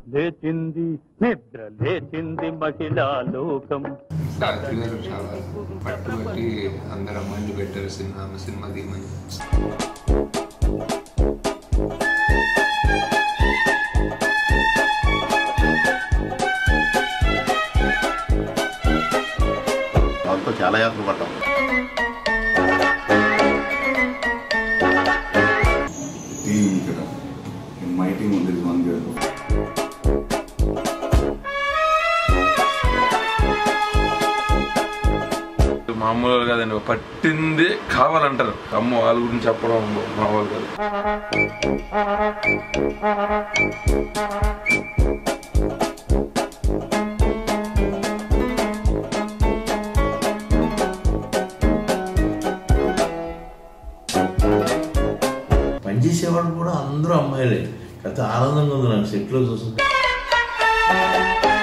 లేచింది నిద్ర లేచింది మహిళా లోకం రాత్రి గారు చాలా పట్టుబట్టి అందరు అమ్మాయిలు పెట్టారు సినిమా సినిమా తీయమని వాళ్ళతో చాలా యాత్ర పడ్డాం టీం ఇక్కడ మై టీం ఉంది వన్ గర్ల్ మామూలుగా కదండి పట్టింది కావాలంటారు అమ్మ వాళ్ళ గురించి చెప్పడం మామూలు కాదు పనిచేసేవాడు కూడా అందరూ అమ్మాయిలే కాకపోతే ఆనందంగా ఉంది నాకు సెట్లో చూస్తుంటే